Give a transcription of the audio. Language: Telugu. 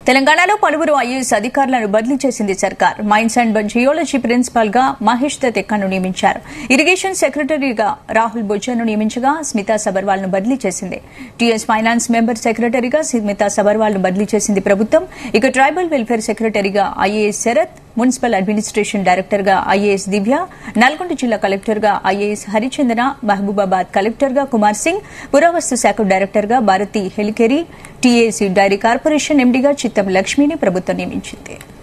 తెలంగాణలో పలువురు ఐఏఎస్ అధికారులను బదిలీ చేసింది సర్కార్ మైన్స్ అండ్ జియోలజీ ప్రిన్సిపల్ గా మహేష్ దత్ ఎక్కను నియమించారు ఇరిగేషన్ సెక్రటరీగా రాహుల్ బొజ్జాను నియమించగా స్మితా సబర్వాల్ ను బదిలీ చేసింది టీఎస్ ఫైనాన్స్ మెంబర్ సెక్రటరీగా స్మితా సబర్వాల్ ను బదిలీ చేసింది ప్రభుత్వం ఇక ట్రైబల్ వెల్ఫేర్ సెక్రటరీగా IAS Sharath municipal administration director గా ఐఏఎస్ దివ్య నల్గొండ జిల్లా కలెక్టర్ గా ఐఏఎస్ హరిచందన మహబూబాబాద్ కలెక్టర్ గా కుమార్ సింగ్ పురావస్తు శాఖ డైరెక్టర్ గా Bharathi Helikeri TAC dairy corporation ఎండీగా చిత్తం లక్ష్మిని ప్రభుత్వం నియమించింది